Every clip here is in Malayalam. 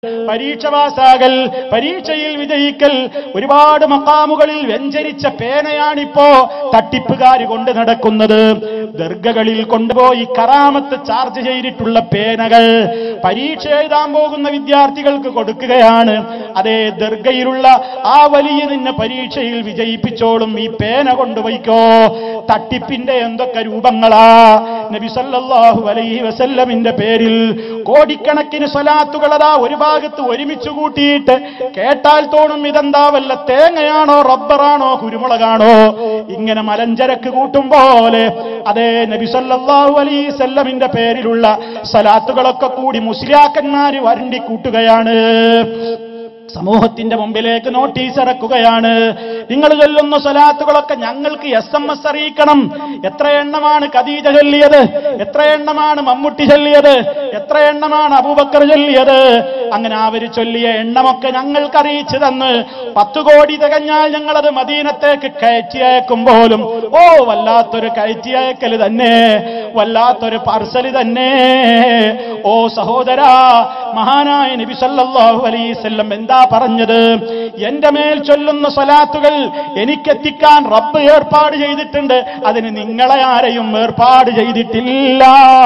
പരീക്ഷ പാസാകൽ പരീക്ഷയിൽ വിജയിക്കൽ ഒരുപാട് മക്കാമുകളിൽ വ്യഞ്ചരിച്ച പേനയാണിപ്പോ തട്ടിപ്പുകാർ കൊണ്ട് നടക്കുന്നത് ദർഗകളിൽ കൊണ്ടുപോയി കറാമത്ത് ചാർജ് ചെയ്തിട്ടുള്ള പേനകൾ പരീക്ഷ എഴുതാൻ പോകുന്ന വിദ്യാർത്ഥികൾക്ക് കൊടുക്കുകയാണ് അതേ ദർഗയിലുള്ള ആ വലിയ നിന്നെ പരീക്ഷയിൽ വിജയിപ്പിച്ചോളും ഈ പേന കൊണ്ടുപോയിക്കോ തട്ടിപ്പിന്റെ എന്തൊക്കെ രൂപങ്ങളാ നബി സല്ലല്ലാഹു അലൈഹി വസല്ലമിന്റെ പേരിൽ കോടിക്കണക്കിന് സ്വലാത്തുകൾ അതാ ഒരു ഭാഗത്ത് ഒരുമിച്ച് കൂട്ടിയിട്ട് കേട്ടാൽ തോന്നും ഇതെന്താ വല്ല തേങ്ങയാണോ റബ്ബറാണോ കുരുമുളകാണോ ഇങ്ങനെ മലഞ്ചരക്ക് കൂട്ടും പോലെ അതേ നബി സല്ലല്ലാഹു അലൈഹി വസല്ലമിന്റെ പേരിലുള്ള സലാത്തുകളൊക്കെ കൂടി മുസ്ലിയാക്കന്മാര് വരണ്ടി കൂട്ടുകയാണ് സമൂഹത്തിന്റെ മുമ്പിലേക്ക് നോട്ടീസ് ഇറക്കുകയാണ് നിങ്ങൾ ചൊല്ലുന്ന സ്വലാത്തുകളൊക്കെ ഞങ്ങൾക്ക് എസ് എം എസ് അറിയിക്കണം എത്ര എണ്ണമാണ് ഖദീജ ചൊല്ലിയത് എത്ര എണ്ണമാണ് മമ്മൂട്ടി ചൊല്ലിയത് എത്ര എണ്ണമാണ് അബൂബക്കർ ചൊല്ലിയത് അങ്ങനെ അവർ ചൊല്ലിയ എണ്ണമൊക്കെ ഞങ്ങൾക്ക് അറിയിച്ചു തന്ന് പത്ത് കോടി തികഞ്ഞാൽ ഞങ്ങളത് മദീനത്തേക്ക് കയറ്റി അയക്കുമ്പോലും ഓ വല്ലാത്തൊരു കയറ്റി അയക്കൽ തന്നെ വല്ലാത്തൊരു പാർസൽ തന്നെ ഓ സഹോദരാ മഹാനായ നബി സല്ലല്ലാഹു അലൈഹി വസല്ലം എന്താ പറഞ്ഞത് എന്റെ മേൽ ചൊല്ലുന്ന സ്വലാത്തുകൾ എനിക്കെത്തിക്കാൻ റബ്ബ് ഏർപ്പാട് ചെയ്തിട്ടുണ്ട് അതിന് നിങ്ങളെ ആരെയും ഏർപ്പാട് ചെയ്തിട്ടില്ല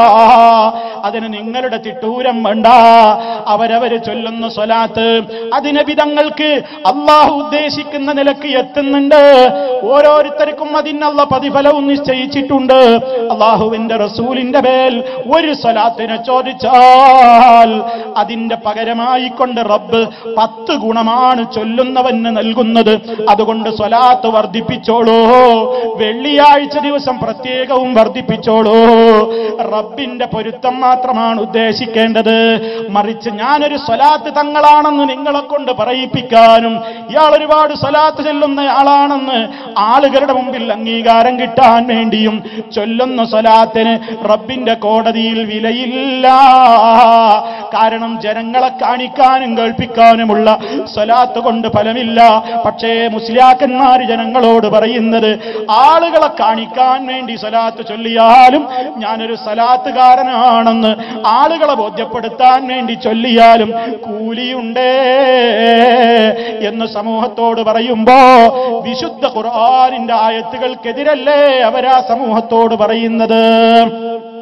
അതിന് നിങ്ങളുടെ തിട്ടൂരം വേണ്ട അവരവര് ചൊല്ലുന്ന സ്വലാത്ത് അതിന് വിധങ്ങൾക്ക് അള്ളാഹു ഉദ്ദേശിക്കുന്ന നിലക്ക് എത്തുന്നുണ്ട് ഓരോരുത്തർക്കും അതിനുള്ള പ്രതിഫലവും നിശ്ചയിച്ചിട്ടുണ്ട് അള്ളാഹുവിന്റെ റസൂലിന്റെ മേൽ ഒരു സ്വലാത്തിനെ ചോദിച്ചാൽ അതിന്റെ പകരമായി കൊണ്ട് റബ്ബ് പത്ത് ഗുണമാണ് ചൊല്ലുന്നവന് നൽകുന്നത് അതുകൊണ്ട് സ്വലാത്ത് വർദ്ധിപ്പിച്ചോളൂ വെള്ളിയാഴ്ച ദിവസം പ്രത്യേകവും വർദ്ധിപ്പിച്ചോളൂ റബ്ബിന്റെ പൊരുത്തം മാത്രമാണ് ഉദ്ദേശിക്കേണ്ടത് മറിച്ച് ഞാനൊരു സ്വലാത്ത് തങ്ങളാണെന്ന് നിങ്ങളെ കൊണ്ട് പറയിപ്പിക്കാനും ഇയാൾ ഒരുപാട് സ്വലാത്ത് ചെല്ലുന്നയാളാണെന്ന് ആളുകളുടെ മുമ്പിൽ അംഗീകാരം കിട്ടാൻ വേണ്ടിയും ചൊല്ലുന്ന സ്വലാത്തിന് റബ്ബിന്റെ കോടതിയിൽ വിലയില്ല കാരണം ജനങ്ങളെ കാണിക്കാനും കേൾപ്പിക്കാനുമുള്ള സ്വലാത്ത് കൊണ്ട് ഫലമില്ല പക്ഷേ മുസ്ലിയാക്കന്മാർ ജനങ്ങളോട് പറയുന്നത് ആളുകളെ കാണിക്കാൻ വേണ്ടി സ്വലാത്ത് ചൊല്ലിയാലും ഞാനൊരു സ്വലാത്തുകാരനാണെന്ന് ആളുകളെ ബോധ്യപ്പെടുത്താൻ വേണ്ടി ചൊല്ലിയാലും കൂലിയുണ്ടേ എന്ന് സമൂഹത്തോട് പറയുമ്പോ വിശുദ്ധ ഖുർആാനിന്റെ ആയത്തുകൾക്കെതിരല്ലേ അവരാ സമൂഹത്തോട് പറയുന്നത്